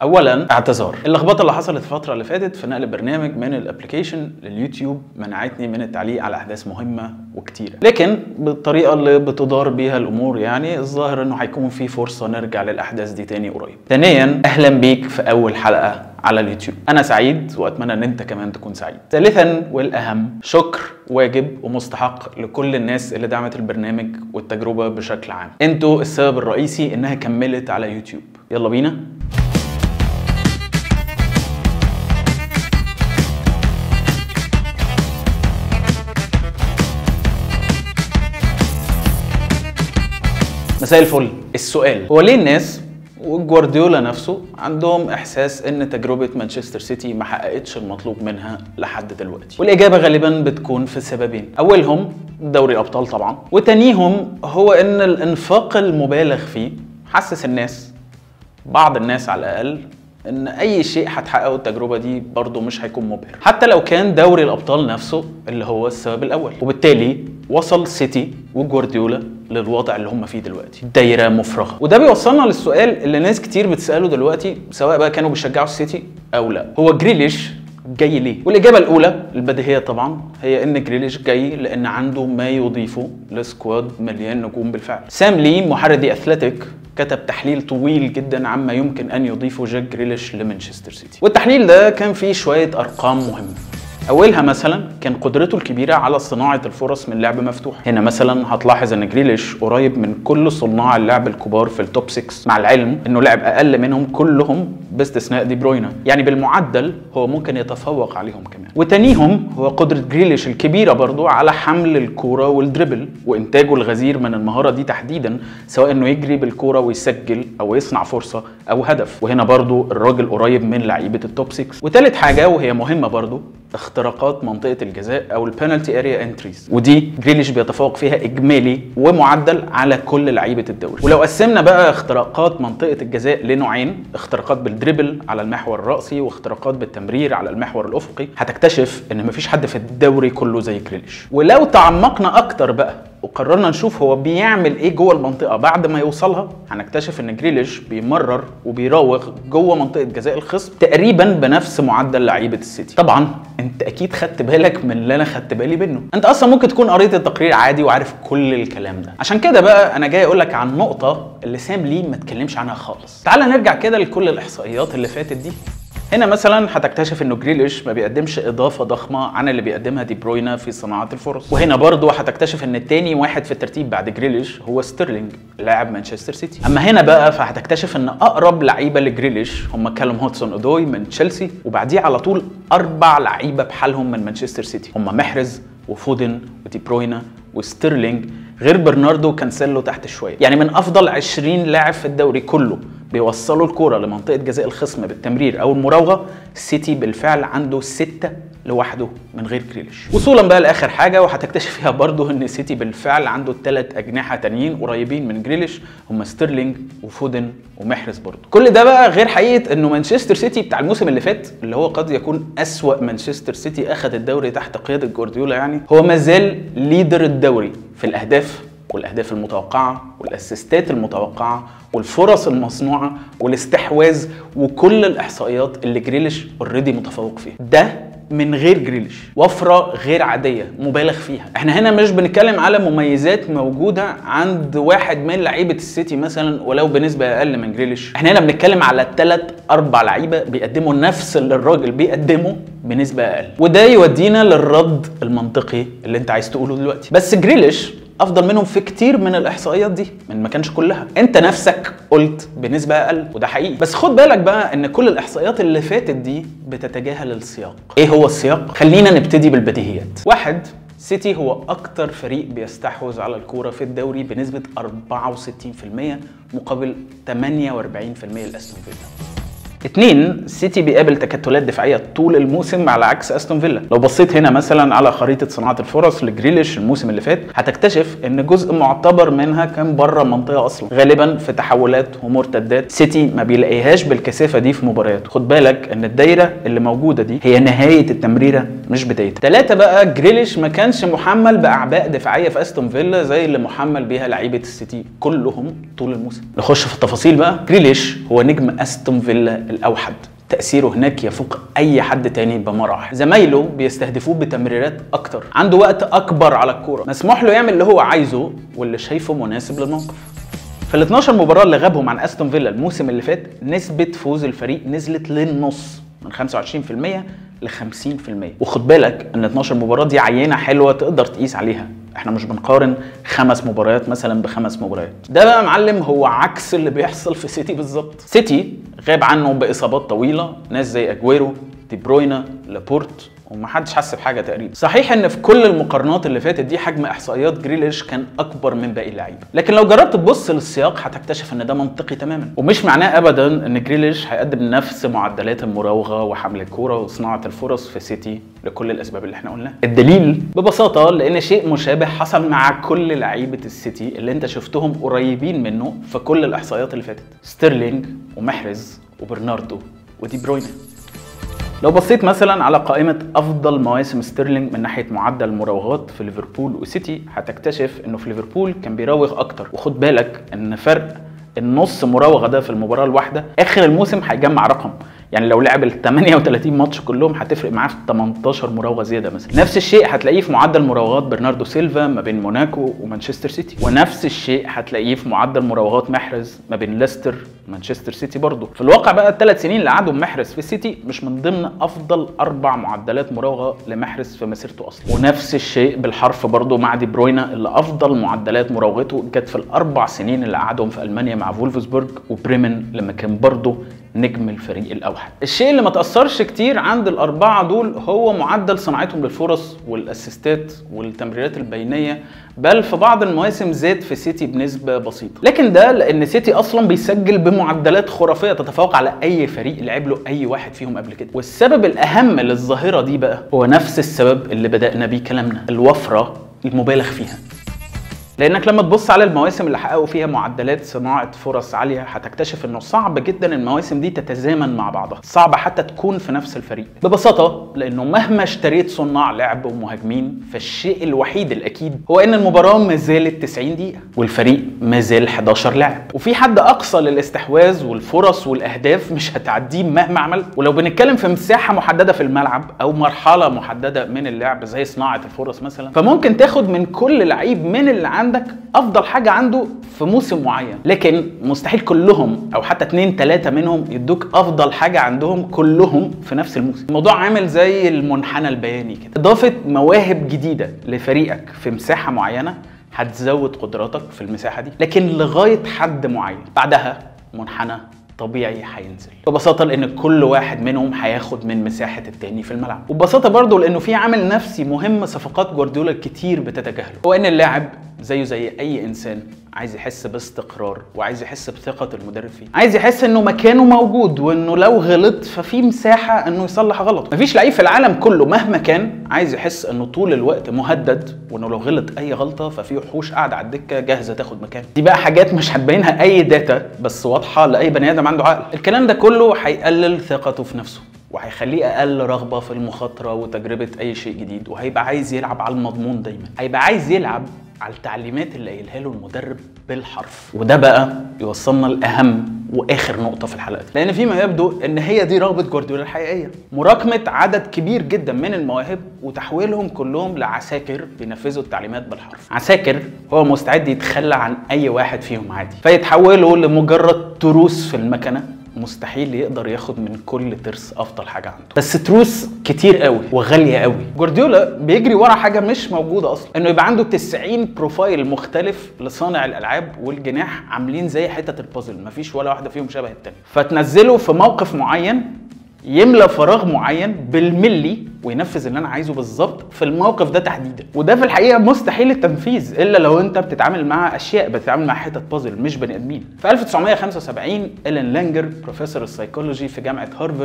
اولا اعتذار اللخبطه اللي حصلت الفتره اللي فاتت في نقل برنامج من الابلكيشن لليوتيوب منعتني من التعليق على احداث مهمه وكتيره لكن بالطريقه اللي بتدار بيها الامور يعني الظاهر انه هيكون في فرصه نرجع للاحداث دي تاني قريب ثانيا اهلا بيك في اول حلقه على اليوتيوب انا سعيد واتمنى ان انت كمان تكون سعيد ثالثا والاهم شكر واجب ومستحق لكل الناس اللي دعمت البرنامج والتجربه بشكل عام انتوا السبب الرئيسي انها كملت على يوتيوب يلا بينا مساء الفل السؤال هو ليه الناس وجوارديولا نفسه عندهم احساس ان تجربه مانشستر سيتي ما حققتش المطلوب منها لحد دلوقتي والاجابه غالبا بتكون في سببين اولهم دوري الابطال طبعا وتانيهم هو ان الانفاق المبالغ فيه حسس الناس بعض الناس على الاقل ان اي شيء هتحققه التجربه دي برضه مش هيكون مبهر حتى لو كان دوري الابطال نفسه اللي هو السبب الاول وبالتالي وصل سيتي وجوارديولا للوضع اللي هم فيه دلوقتي دايره مفرغه وده بيوصلنا للسؤال اللي ناس كتير بتساله دلوقتي سواء بقى كانوا بيشجعوا السيتي او لا هو جريليش جاي ليه؟ والاجابه الاولى البديهيه طبعا هي ان جريليش جاي لان عنده ما يضيفه لسكواد مليان نجوم بالفعل. سام لي محرر اثليتيك كتب تحليل طويل جدا عما يمكن ان يضيفه جاك جريليش لمانشستر سيتي والتحليل ده كان فيه شويه ارقام مهمه اولها مثلا كان قدرته الكبيره على صناعه الفرص من لعب مفتوح هنا مثلا هتلاحظ ان جريليش قريب من كل صناع اللعب الكبار في التوب 6 مع العلم انه لعب اقل منهم كلهم باستثناء دي بروينا يعني بالمعدل هو ممكن يتفوق عليهم كمان وتانيهم هو قدره جريليش الكبيره برضو على حمل الكوره والدريبل وانتاجه الغزير من المهاره دي تحديدا سواء انه يجري بالكوره ويسجل او يصنع فرصه او هدف وهنا برضو الراجل قريب من لعيبه التوب 6 وتالت حاجه وهي مهمه برضو اختراقات منطقه الجزاء او البنالتي اريا انتريز ودي جريليش بيتفوق فيها اجمالي ومعدل على كل لعيبه الدوري ولو قسمنا بقى اختراقات منطقه الجزاء لنوعين اختراقات بالدريبل على المحور الراسي واختراقات بالتمرير على المحور الافقي هتكتشف ان مفيش حد في الدوري كله زي جريليش ولو تعمقنا اكتر بقى وقررنا نشوف هو بيعمل ايه جوه المنطقه بعد ما يوصلها هنكتشف ان جريليش بيمرر وبيراوغ جوه منطقه جزاء الخصم تقريبا بنفس معدل لعيبه السيتي طبعا انت اكيد خدت بالك من اللي انا خدت بالي منه انت اصلا ممكن تكون قريت التقرير عادي وعارف كل الكلام ده عشان كده بقى انا جاي اقول لك عن نقطه اللي سام لي ما اتكلمش عنها خالص تعال نرجع كده لكل الاحصائيات اللي فاتت دي هنا مثلا هتكتشف انه جريليش ما بيقدمش اضافه ضخمه عن اللي بيقدمها دي بروينا في صناعه الفرص وهنا برضو هتكتشف ان التاني واحد في الترتيب بعد جريليش هو ستيرلينج لاعب مانشستر سيتي اما هنا بقى فهتكتشف ان اقرب لعيبه لجريليش هم كالوم هودسون اودوي من تشيلسي وبعديه على طول اربع لعيبه بحالهم من مانشستر سيتي هم محرز وفودن ودي بروينا وستيرلينج غير برناردو كانسيلو تحت شويه يعني من افضل 20 لاعب في الدوري كله بيوصلوا الكوره لمنطقه جزاء الخصم بالتمرير او المراوغه السيتي بالفعل عنده ستة لوحده من غير جريليش وصولا بقى لاخر حاجه وهتكتشف فيها برضه ان السيتي بالفعل عنده ثلاث اجنحه تانيين قريبين من جريليش هم ستيرلينج وفودن ومحرز برضه كل ده بقى غير حقيقه انه مانشستر سيتي بتاع الموسم اللي فات اللي هو قد يكون اسوا مانشستر سيتي اخذ الدوري تحت قياده جوارديولا يعني هو ما زال ليدر الدوري في الاهداف والاهداف المتوقعه والاسيستات المتوقعه والفرص المصنوعه والاستحواذ وكل الاحصائيات اللي جريليش اوريدي متفوق فيها ده من غير جريليش وفرة غير عادية مبالغ فيها احنا هنا مش بنتكلم على مميزات موجودة عند واحد من لعيبة السيتي مثلا ولو بنسبة اقل من جريليش احنا هنا بنتكلم على ثلاث اربع لعيبة بيقدموا نفس اللي الراجل بيقدمه بنسبة اقل وده يودينا للرد المنطقي اللي انت عايز تقوله دلوقتي بس جريليش افضل منهم في كتير من الاحصائيات دي من ما كانش كلها انت نفسك قلت بنسبه اقل وده حقيقي بس خد بالك بقى ان كل الاحصائيات اللي فاتت دي بتتجاهل السياق ايه هو السياق خلينا نبتدي بالبديهيات واحد سيتي هو اكتر فريق بيستحوذ على الكوره في الدوري بنسبه 64% مقابل 48% لاستون فيلا اتنين سيتي بيقابل تكتلات دفاعيه طول الموسم على عكس استون فيلا لو بصيت هنا مثلا على خريطه صناعه الفرص لجريليش الموسم اللي فات هتكتشف ان جزء معتبر منها كان بره المنطقه اصلا غالبا في تحولات ومرتدات سيتي ما بيلاقيهاش بالكثافه دي في مباريات خد بالك ان الدايره اللي موجوده دي هي نهايه التمريره مش بدايتها ثلاثة بقى جريليش ما كانش محمل باعباء دفاعيه في استون فيلا زي اللي محمل بيها لعيبه السيتي كلهم طول الموسم نخش في التفاصيل بقى جريليش هو نجم استون فيلا الاوحد تأثيره هناك يفوق أي حد تاني بمراحل زمايله بيستهدفوه بتمريرات أكتر عنده وقت أكبر على الكورة مسموح له يعمل اللي هو عايزه واللي شايفه مناسب للموقف في ال 12 مباراة اللي غابهم عن استون فيلا الموسم اللي فات نسبة فوز الفريق نزلت للنص من 25% ل 50% وخد بالك ان 12 مباراة دي عينة حلوة تقدر تقيس عليها احنا مش بنقارن خمس مباريات مثلا بخمس مباريات ده بقى معلم هو عكس اللي بيحصل في سيتي بالظبط سيتي غاب عنه باصابات طويله ناس زي اجويرو دي بروينا لابورت ومحدش حس بحاجه تقريبا صحيح ان في كل المقارنات اللي فاتت دي حجم احصائيات جريليش كان اكبر من باقي اللعيبه لكن لو جربت تبص للسياق هتكتشف ان ده منطقي تماما ومش معناه ابدا ان جريليش هيقدم نفس معدلات المراوغه وحمل الكوره وصناعه الفرص في سيتي لكل الاسباب اللي احنا قلناها الدليل ببساطه لان شيء مشابه حصل مع كل لعيبه السيتي اللي انت شفتهم قريبين منه في كل الاحصائيات اللي فاتت ستيرلينج ومحرز وبرناردو ودي بروينه لو بصيت مثلا على قائمة أفضل مواسم ستيرلينج من ناحية معدل المراوغات في ليفربول وسيتي هتكتشف إنه في ليفربول كان بيراوغ أكتر وخد بالك إن فرق النص مراوغة ده في المباراة الواحدة آخر الموسم هيجمع رقم يعني لو لعب ال 38 ماتش كلهم هتفرق معاه في 18 مراوغه زياده مثلا نفس الشيء هتلاقيه في معدل مراوغات برناردو سيلفا ما بين موناكو ومانشستر سيتي ونفس الشيء هتلاقيه في معدل مراوغات محرز ما بين ليستر ومانشستر سيتي برضه في الواقع بقى الثلاث سنين اللي قعدوا محرز في السيتي مش من ضمن افضل اربع معدلات مراوغه لمحرز في مسيرته اصلا ونفس الشيء بالحرف برضه مع دي بروينا اللي افضل معدلات مراوغته جت في الاربع سنين اللي قعدهم في المانيا مع فولفسبورج وبريمن لما كان برضه نجم الفريق الاوحد الشيء اللي ما تاثرش كتير عند الاربعه دول هو معدل صناعتهم للفرص والاسيستات والتمريرات البينيه بل في بعض المواسم زاد في سيتي بنسبه بسيطه لكن ده لان سيتي اصلا بيسجل بمعدلات خرافيه تتفوق على اي فريق لعب له اي واحد فيهم قبل كده والسبب الاهم للظاهره دي بقى هو نفس السبب اللي بدانا بيه كلامنا الوفره المبالغ فيها لانك لما تبص على المواسم اللي حققوا فيها معدلات صناعه فرص عاليه هتكتشف انه صعب جدا المواسم دي تتزامن مع بعضها صعب حتى تكون في نفس الفريق ببساطه لانه مهما اشتريت صناع لعب ومهاجمين فالشيء الوحيد الاكيد هو ان المباراه ما زالت 90 دقيقه والفريق ما زال 11 لاعب وفي حد اقصى للاستحواذ والفرص والاهداف مش هتعديه مهما عمل ولو بنتكلم في مساحه محدده في الملعب او مرحله محدده من اللعب زي صناعه الفرص مثلا فممكن تاخد من كل لعيب من اللي عندك افضل حاجه عنده في موسم معين لكن مستحيل كلهم او حتى اتنين تلاته منهم يدوك افضل حاجه عندهم كلهم في نفس الموسم الموضوع عامل زي المنحنى البياني كده اضافه مواهب جديده لفريقك في مساحه معينه هتزود قدراتك في المساحه دي لكن لغايه حد معين بعدها منحنى طبيعي هينزل ببساطة لأن كل واحد منهم هياخد من مساحة التاني في الملعب وببساطة برضه لأنه في عامل نفسي مهم صفقات جوارديولا كتير بتتجاهله هو إن اللاعب زيه زي أي إنسان عايز يحس باستقرار وعايز يحس بثقة المدرب فيه عايز يحس انه مكانه موجود وانه لو غلط ففي مساحة انه يصلح غلطه مفيش لعيب في العالم كله مهما كان عايز يحس انه طول الوقت مهدد وانه لو غلط اي غلطة ففي وحوش قاعدة على الدكة جاهزة تاخد مكانه دي بقى حاجات مش هتبينها اي داتا بس واضحة لأي بني آدم عنده عقل الكلام ده كله هيقلل ثقته في نفسه وهيخليه اقل رغبه في المخاطره وتجربه اي شيء جديد وهيبقى عايز يلعب على المضمون دايما هيبقى عايز يلعب على التعليمات اللي قايلها له المدرب بالحرف وده بقى يوصلنا لاهم واخر نقطه في الحلقه دي لان فيما يبدو ان هي دي رغبه جوارديولا الحقيقيه مراكمه عدد كبير جدا من المواهب وتحويلهم كلهم لعساكر بينفذوا التعليمات بالحرف عساكر هو مستعد يتخلى عن اي واحد فيهم عادي فيتحولوا لمجرد تروس في المكنه مستحيل يقدر ياخد من كل ترس افضل حاجه عنده بس تروس كتير قوي وغاليه قوي جوارديولا بيجري ورا حاجه مش موجوده اصلا انه يبقى عنده 90 بروفايل مختلف لصانع الالعاب والجناح عاملين زي حته البازل مفيش ولا واحده فيهم شبه التانيه فتنزله في موقف معين يملى فراغ معين بالملي وينفذ اللي انا عايزه بالظبط في الموقف ده تحديدا وده في الحقيقه مستحيل التنفيذ الا لو انت بتتعامل مع اشياء بتتعامل مع حتت بازل مش بني ادمين في 1975 إلين لانجر بروفيسور السيكولوجي في جامعه هارفارد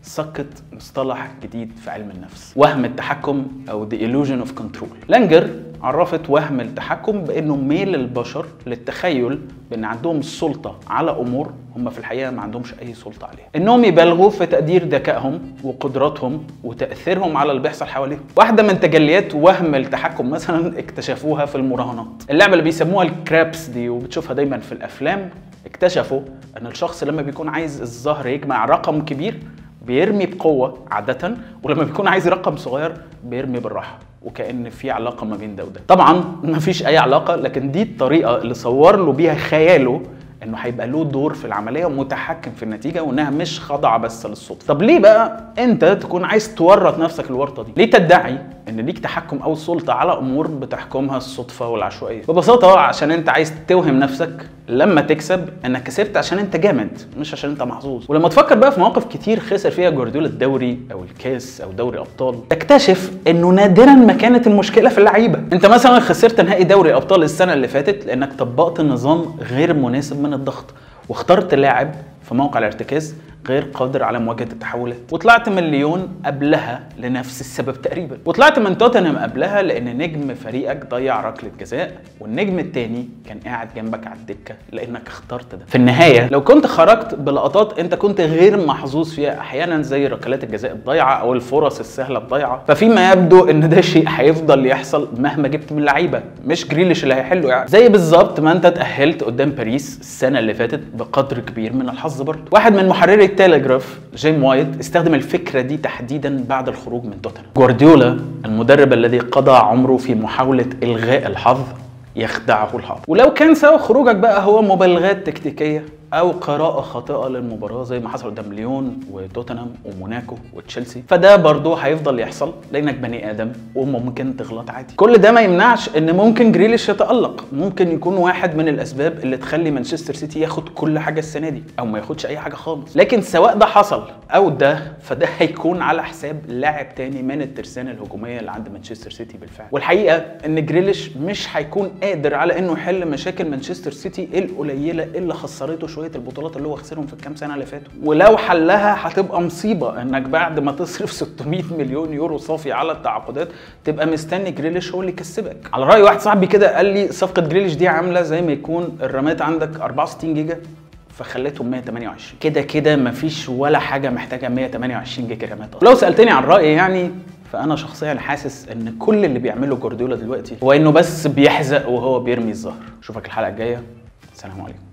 سقط مصطلح جديد في علم النفس وهم التحكم او the illusion of control لانجر عرفت وهم التحكم بانه ميل البشر للتخيل بان عندهم السلطه على امور هم في الحقيقه ما عندهمش اي سلطه عليها انهم يبالغوا في تقدير ذكائهم وقدراتهم وتاثيرهم على اللي بيحصل حواليهم واحده من تجليات وهم التحكم مثلا اكتشفوها في المراهنات اللعبه اللي بيسموها الكرابس دي وبتشوفها دايما في الافلام اكتشفوا ان الشخص لما بيكون عايز الزهر يجمع رقم كبير بيرمي بقوه عاده ولما بيكون عايز رقم صغير بيرمي بالراحه وكان في علاقه ما بين ده وده طبعا مفيش اي علاقه لكن دي الطريقه اللي صور له بيها خياله انه هيبقى له دور في العمليه ومتحكم في النتيجه وانها مش خاضعه بس للصدفه طب ليه بقى انت تكون عايز تورط نفسك الورطه دي ليه تدعي ان ليك تحكم او سلطه على امور بتحكمها الصدفه والعشوائيه ببساطه عشان انت عايز توهم نفسك لما تكسب انك كسبت عشان انت جامد مش عشان انت محظوظ ولما تفكر بقى في مواقف كتير خسر فيها جوارديولا الدوري او الكاس او دوري ابطال تكتشف انه نادرا ما كانت المشكله في اللعيبه انت مثلا خسرت نهائي دوري ابطال السنه اللي فاتت لانك طبقت نظام غير مناسب من الضغط واخترت لاعب في موقع الارتكاز غير قادر على مواجهه التحولات وطلعت من ليون قبلها لنفس السبب تقريبا وطلعت من توتنهام قبلها لان نجم فريقك ضيع ركله جزاء والنجم التاني كان قاعد جنبك على الدكه لانك اخترت ده في النهايه لو كنت خرجت بلقطات انت كنت غير محظوظ فيها احيانا زي ركلات الجزاء الضايعه او الفرص السهله الضايعه ففيما يبدو ان ده شيء هيفضل يحصل مهما جبت من لعيبه مش جريليش اللي هيحله يعني زي بالظبط ما انت اتاهلت قدام باريس السنه اللي فاتت بقدر كبير من الحظ برضه واحد من محرري التليجراف جيم وايت استخدم الفكره دي تحديدا بعد الخروج من توتنهام جوارديولا المدرب الذي قضى عمره في محاوله الغاء الحظ يخدعه الحظ ولو كان سبب خروجك بقى هو مبالغات تكتيكيه او قراءه خاطئه للمباراه زي ما حصل قدام ليون وتوتنهام وموناكو وتشيلسي فده برضه هيفضل يحصل لانك بني ادم وممكن تغلط عادي كل ده ما يمنعش ان ممكن جريليش يتالق ممكن يكون واحد من الاسباب اللي تخلي مانشستر سيتي ياخد كل حاجه السنه دي او ما ياخدش اي حاجه خالص لكن سواء ده حصل او ده فده هيكون على حساب لاعب تاني من الترسانه الهجوميه اللي عند مانشستر سيتي بالفعل والحقيقه ان جريليش مش هيكون قادر على انه يحل مشاكل مانشستر سيتي القليله اللي خسرته شويه البطولات اللي هو خسرهم في الكام سنه اللي فاتوا ولو حلها هتبقى مصيبه انك بعد ما تصرف 600 مليون يورو صافي على التعاقدات تبقى مستني جريليش هو اللي يكسبك على راي واحد صاحبي كده قال لي صفقه جريليش دي عامله زي ما يكون الرامات عندك 64 جيجا فخليتهم 128 كده كده مفيش ولا حاجه محتاجه 128 جيجا رامات لو سالتني عن رايي يعني فانا شخصيا حاسس ان كل اللي بيعمله جوارديولا دلوقتي هو انه بس بيحزق وهو بيرمي الزهر اشوفك الحلقه الجايه سلام عليكم